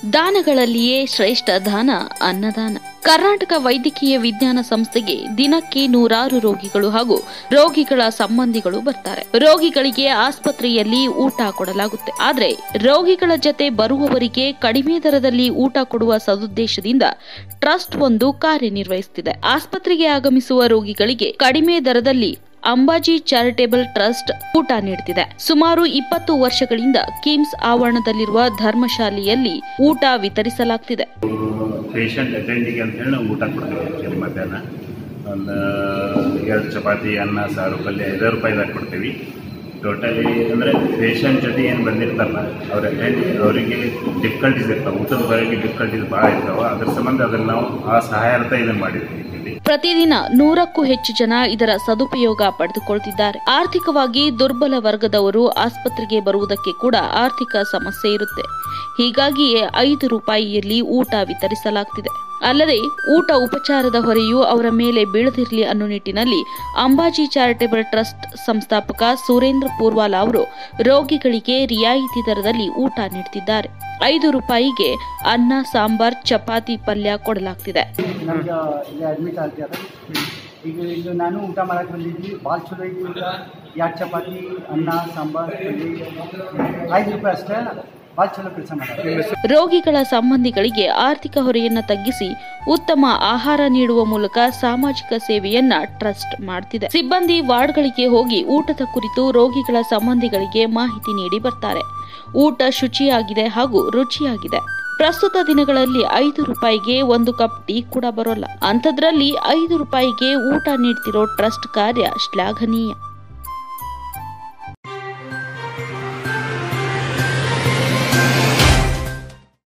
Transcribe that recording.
ದಾನಗಳಲ್ಲಿಯೇ ಶ್ರೇಷ್ಠ ದಾನ ಅನ್ನದಾನ ಕರ್ನಾಟಕ ವೈದ್ಯಕೀಯ ವಿಜ್ಞಾನ ಸಂಸ್ಥೆಗೆ ದಿನಕ್ಕೆ ನೂರಾರು ರೋಗಿಗಳು ಹಾಗೂ ರೋಗಿಗಳ ಸಂಬಂಧಿಗಳು ಬರ್ತಾರೆ ರೋಗಿಗಳಿಗೆ ಆಸ್ಪತ್ರೆಯಲ್ಲಿ ಊಟ ಕೊಡಲಾಗುತ್ತೆ ಆದ್ರೆ ರೋಗಿಗಳ ಜತೆ ಬರುವವರಿಗೆ ಕಡಿಮೆ ದರದಲ್ಲಿ ಊಟ ಕೊಡುವ ಸದುದ್ದೇಶದಿಂದ ಟ್ರಸ್ಟ್ ಒಂದು ಕಾರ್ಯನಿರ್ವಹಿಸುತ್ತಿದೆ ಆಸ್ಪತ್ರೆಗೆ ಆಗಮಿಸುವ ರೋಗಿಗಳಿಗೆ ಕಡಿಮೆ ದರದಲ್ಲಿ ಅಂಬಾಜಿ ಚಾರಿಟೇಬಲ್ ಟ್ರಸ್ಟ್ ಊಟ ನೀಡುತ್ತಿದೆ ಸುಮಾರು ಇಪ್ಪತ್ತು ವರ್ಷಗಳಿಂದ ಕಿಮ್ಸ್ ಆವರಣದಲ್ಲಿರುವ ಧರ್ಮಶಾಲೆಯಲ್ಲಿ ಊಟ ವಿತರಿಸಲಾಗ್ತಿದೆ ಪೇಷಂಟ್ ಅಟೆಂಡಿಗೆ ಅಂತ ಹೇಳಿ ನಾವು ಊಟ ಕೊಡ್ತೀವಿ ಆ್ಯಕ್ಚುಲಿ ಮಧ್ಯಾಹ್ನ ಒಂದು ಎರಡು ಚಪಾತಿ ಅನ್ನ ಸಾರು ಪಲ್ಯ ಐದಾರು ರೂಪಾಯಿದಾಗ ಕೊಡ್ತೀವಿ ಟೋಟಲಿ ಅಂದರೆ ಪೇಷಂಟ್ ಜೊತೆ ಏನು ಬಂದಿರ್ತಾರಲ್ಲ ಅವ್ರ ಅಟೆಂಡ್ ಅವರಿಗೆ ಡಿಫಿಕಲ್ಟೀಸ್ ಇರ್ತಾವೆ ಊಟದ ಬರೋಕ್ಕೆ ಡಿಫಿಕಲ್ಟೀಸ್ ಭಾಳ ಇರ್ತಾವೆ ಅದ್ರ ಸಂಬಂಧ ಅದನ್ನು ನಾವು ಆ ಸಹಾಯಾರ್ಥ ಇದನ್ನು ಮಾಡಿರ್ತೀವಿ ಇಲ್ಲಿ ಪ್ರತಿದಿನ ನೂರಕ್ಕೂ ಹೆಚ್ಚು ಜನ ಇದರ ಸದುಪಯೋಗ ಪಡೆದುಕೊಳ್ತಿದ್ದಾರೆ ಆರ್ಥಿಕವಾಗಿ ದುರ್ಬಲ ವರ್ಗದವರು ಆಸ್ಪತ್ರೆಗೆ ಬರುವುದಕ್ಕೆ ಕೂಡ ಆರ್ಥಿಕ ಸಮಸ್ಯೆ ಇರುತ್ತೆ ಹೀಗಾಗಿಯೇ ಐದು ರೂಪಾಯಿಯಲ್ಲಿ ಊಟ ವಿತರಿಸಲಾಗ್ತಿದೆ ಅಲ್ಲದೆ ಊಟ ಉಪಚಾರದ ಹೊರೆಯೂ ಅವರ ಮೇಲೆ ಬೀಳದಿರಲಿ ಅನ್ನೋ ನಿಟ್ಟಿನಲ್ಲಿ ಅಂಬಾಜಿ ಚಾರಿಟೇಬಲ್ ಟ್ರಸ್ಟ್ ಸಂಸ್ಥಾಪಕ ಸುರೇಂದ್ರ ಪೂರ್ವಾಲ ಅವರು ರೋಗಿಗಳಿಗೆ ರಿಯಾಯಿತಿ ದರದಲ್ಲಿ ಊಟ ನೀಡುತ್ತಿದ್ದಾರೆ ಐದು ರೂಪಾಯಿಗೆ ಅನ್ನ ಸಾಂಬಾರ್ ಚಪಾತಿ ಪಲ್ಯ ಕೊಡಲಾಗ್ತಿದೆ ನಮ್ಗೆ ಇಲ್ಲಿ ಅಡ್ಮಿಟ್ ಆಗ್ತಾರೆ ಈಗ ಇಲ್ಲಿ ನಾನು ಊಟ ಮಾಡಕ್ಕೆ ಬಂದಿದ್ವಿ ಭಾಳ ಚಲೋ ಐತಿ ಊಟ ಎರಡು ಚಪಾತಿ ಅನ್ನ ಸಾಂಬಾರು ಪಲ್ಯ ಐದು ರೂಪಾಯಿ ಅಷ್ಟೇ ಭಾಳ ಚಲೋ ಕೆಲಸ ಮಾಡ್ತಾರೆ ರೋಗಿಗಳ ಸಂಬಂಧಿಗಳಿಗೆ ಆರ್ಥಿಕ ಹೊರೆಯನ್ನ ತಗ್ಗಿಸಿ ಉತ್ತಮ ಆಹಾರ ನೀಡುವ ಮೂಲಕ ಸಾಮಾಜಿಕ ಸೇವೆಯನ್ನ ಟ್ರಸ್ಟ್ ಮಾಡ್ತಿದೆ ಸಿಬ್ಬಂದಿ ವಾರ್ಡ್ಗಳಿಗೆ ಹೋಗಿ ಊಟದ ಕುರಿತು ರೋಗಿಗಳ ಸಂಬಂಧಿಗಳಿಗೆ ಮಾಹಿತಿ ನೀಡಿ ಬರ್ತಾರೆ ಊಟ ಶುಚಿಯಾಗಿದೆ ಹಾಗೂ ರುಚಿಯಾಗಿದೆ ಪ್ರಸ್ತುತ ದಿನಗಳಲ್ಲಿ ಐದು ರೂಪಾಯಿಗೆ ಒಂದು ಕಪ್ ಟೀ ಕೂಡ ಬರೋಲ್ಲ ಅಂಥದ್ರಲ್ಲಿ ಐದು ರೂಪಾಯಿಗೆ ಊಟ ನೀಡ್ತಿರೋ ಟ್ರಸ್ಟ್ ಕಾರ್ಯ ಶ್ಲಾಘನೀಯ